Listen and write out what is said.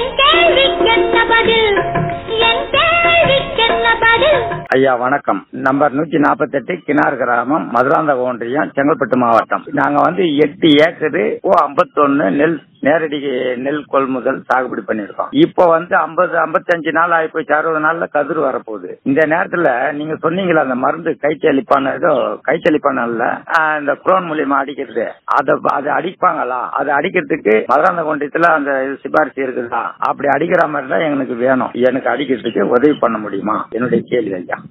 என் கேள்விக்கென்ன பதில் என் கேள்விக்கென்ன பதில் ஐயா வணக்கம் நம்பர் நூத்தி நாற்பத்தி எட்டு கிணார் கிராமம் மதுராந்த ஒன்றியம் செங்கல்பட்டு மாவட்டம் நாங்க வந்து எட்டு ஏக்கரு ஓ ஐம்பத்தொன்னு நெல் நேரடி நெல் கொள்முதல் சாகுபடி பண்ணிருக்கோம் இப்போ வந்து ஐம்பது ஐம்பத்தஞ்சு நாள் ஆகி போய் அறுபது நாள்ல கதிர் வரப்போகுது இந்த நேரத்துல நீங்க சொன்னீங்களா அந்த மருந்து கைத்தளிப்பான ஏதோ கைத்தளிப்பானல்ல இந்த குரோன் மூலியமா அடிக்கிறது அதை அதை அடிப்பாங்களா அதை அடிக்கிறதுக்கு மதுராந்த ஒன்றியத்துல அந்த இது சிபாரிசு இருக்குதா அப்படி அடிக்கிற மாதிரி தான் எங்களுக்கு வேணும் எனக்கு அடிக்கிறதுக்கு உதவி பண்ண முடியுமா என்னுடைய கேள்வி ஐயா